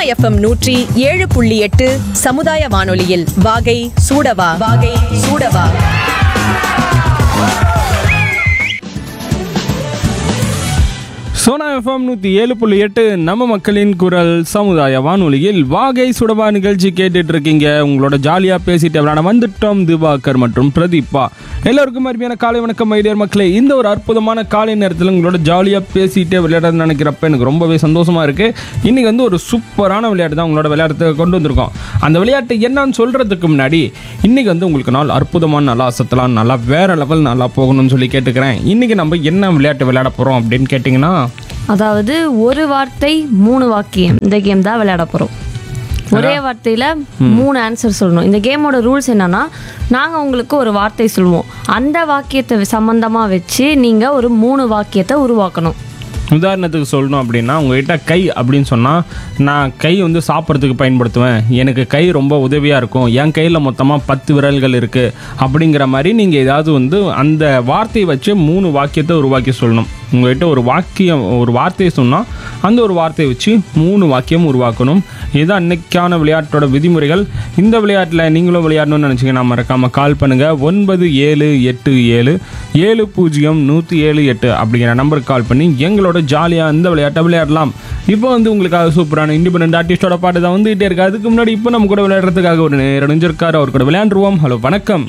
FM நூற்றி ஏழு புள்ளி எட்டு சமுதாய வானொலியில் வாகை சூடவா வாகை சூடவா சோனா எஃப்எம் நூற்றி ஏழு புள்ளி எட்டு நம்ம மக்களின் குரல் சமுதாய வானொலியில் வாகை சுடபா நிகழ்ச்சி கேட்டுட்டு இருக்கீங்க உங்களோட ஜாலியாக பேசிட்டு விளையாட வந்துட்டோம் திவாகர் மற்றும் பிரதீப்பா எல்லோருக்கும் அருமையான காலை வணக்கம் ஐடியர் மக்களே இந்த ஒரு அற்புதமான காலை நேரத்தில் உங்களோட ஜாலியாக பேசிட்டே விளையாட நினைக்கிறப்ப எனக்கு ரொம்பவே சந்தோஷமா இருக்கு இன்னைக்கு வந்து ஒரு சூப்பரான விளையாட்டு தான் உங்களோட விளையாட்டு கொண்டு வந்திருக்கோம் அந்த விளையாட்டு என்னன்னு சொல்றதுக்கு முன்னாடி இன்னைக்கு வந்து உங்களுக்கு நாள் அற்புதமான நல்லா அசத்தலாம் நல்லா வேற லெவல் நல்லா போகணும்னு சொல்லி கேட்டுக்கிறேன் இன்னைக்கு நம்ம என்ன விளையாட்டு விளையாட போறோம் அப்படின்னு கேட்டிங்கன்னா அதாவது ஒரு வார்த்தை மூணு வாக்கியம் இந்த கேம் தான் விளையாட போகிறோம் ஒரே வார்த்தையில் மூணு ஆன்சர் சொல்லணும் இந்த கேமோட ரூல்ஸ் என்னன்னா நாங்கள் உங்களுக்கு ஒரு வார்த்தை சொல்லுவோம் அந்த வாக்கியத்தை சம்மந்தமாக வச்சு நீங்கள் ஒரு மூணு வாக்கியத்தை உருவாக்கணும் உதாரணத்துக்கு சொல்லணும் அப்படின்னா உங்ககிட்ட கை அப்படின்னு சொன்னால் நான் கை வந்து சாப்பிட்றதுக்கு பயன்படுத்துவேன் எனக்கு கை ரொம்ப உதவியாக இருக்கும் என் கையில் மொத்தமாக பத்து விரல்கள் இருக்குது அப்படிங்கிற மாதிரி நீங்கள் ஏதாவது வந்து அந்த வார்த்தையை வச்சு மூணு வாக்கியத்தை உருவாக்கி சொல்லணும் உங்கள்கிட்ட ஒரு வாக்கியம் ஒரு வார்த்தையை சொன்னால் அந்த ஒரு வார்த்தையை வச்சு மூணு வாக்கியம் உருவாக்கணும் இதுதான் இன்னைக்கான விளையாட்டோட விதிமுறைகள் இந்த விளையாட்டில் நீங்களும் விளையாடணும்னு நினச்சிங்கன்னா மறக்காமல் கால் பண்ணுங்கள் ஒன்பது ஏழு எட்டு ஏழு ஏழு பூஜ்ஜியம் நூற்றி ஏழு எட்டு அப்படிங்கிற நம்பருக்கு கால் பண்ணி எங்களோட ஜாலியாக இந்த விளையாட்டை விளையாடலாம் இப்போ வந்து உங்களுக்காக சூப்பரான இண்டிபெண்ட் ஆர்டிஸ்டோட பாட்டு தான் வந்துகிட்டே இருக்கு அதுக்கு முன்னாடி இப்போ நம்ம கூட விளையாடுறதுக்காக ஒரு நேரடிஞ்சிருக்காரு அவர் கூட விளையாண்டுருவோம் ஹலோ வணக்கம்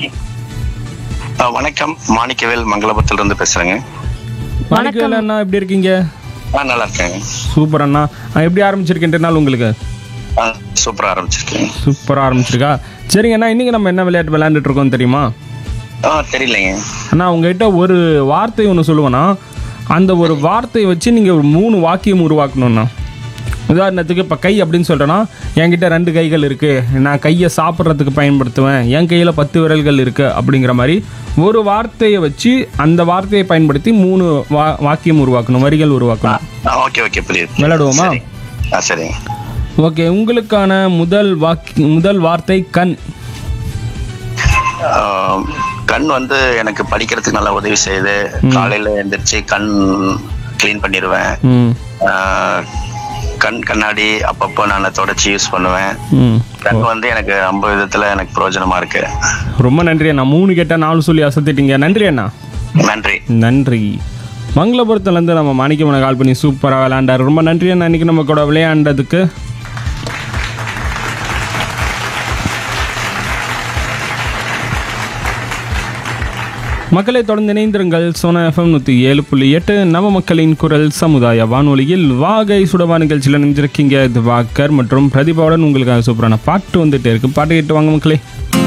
ஆ, வணக்கம் மாணிக்கவேல் மங்களபுரத்துல இருந்து பேசுறேங்க வணக்கம் அண்ணா எப்படி இருக்கீங்க ஆ நல்லா இருக்கேங்க சூப்பர் அண்ணா நான் எப்படி ஆரம்பிச்சிருக்கேன் நாள் உங்களுக்கு ஆ சூப்பரா ஆரம்பிச்சிருக்கேங்க சூப்பராக ஆரம்பிச்சிருக்கா சரிங்க அண்ணா இன்னைக்கு நம்ம என்ன விளையாட்டு விளையாண்டுட்டு இருக்கோம் தெரியுமா ஆ தெரியலைங்க அண்ணா உங்ககிட்ட ஒரு வார்த்தை ஒன்று சொல்லுவேன்னா அந்த ஒரு வார்த்தையை வச்சு நீங்கள் ஒரு மூணு வாக்கியம் உருவாக்கணும்ண்ணா உதாரணத்துக்கு இப்போ கை அப்படின்னு சொல்கிறேன்னா என்கிட்ட ரெண்டு கைகள் இருக்குது நான் கையை சாப்பிட்றதுக்கு பயன்படுத்துவேன் என் கையில் பத்து விரல்கள் இருக்குது அப்படிங்கிற மாதிரி ஒரு வார்த்தையை வச்சு அந்த வார்த்தையை பயன்படுத்தி மூணு வா வாக்கியம் உருவாக்கணும் வரிகள் உருவாக்கணும் ஆ ஓகே ஓகே புரியுது விளையாடுவோமா சரி. ஆ சரிங்க ஓகே உங்களுக்கான முதல் வாக்கி முதல் வார்த்தை கண் ஆ, கண் வந்து எனக்கு படிக்கிறதுக்கு நல்லா உதவி செய்யுது காலையில எந்திரிச்சு கண் க்ளீன் பண்ணிடுவேன் ம் ஆ, கண் கண்ணாடி அப்பப்போ நான் தொடச்சி யூஸ் பண்ணுவேன் ம் கண் வந்து எனக்கு ரொம்ப விதத்துல எனக்கு பிரயோஜனமா இருக்கு ரொம்ப நன்றி அண்ணா மூணு கேட்டால் நாலு சொல்லி அசத்திட்டீங்க நன்றி அண்ணா நன்றி நன்றி மங்களபுரத்துலேருந்து நம்ம மாணிக்கமனை கால் பண்ணி சூப்பராக விளையாண்டார் ரொம்ப நன்றி அண்ணா இன்னைக்கு நம்ம கூட விளையாண்டதுக்கு மக்களை தொடர்ந்து இணைந்திருங்கள் சோனா எஃப்எம் நூற்றி ஏழு புள்ளி எட்டு நவ மக்களின் குரல் சமுதாய வானொலியில் வாகை சுடவா நிகழ்ச்சியில் நினைஞ்சிருக்கீங்க திவாகர் மற்றும் பிரதிபாவுடன் உங்களுக்காக சூப்பரான பாட்டு வந்துட்டே இருக்கு பாட்டு கேட்டு வாங்க மக்களே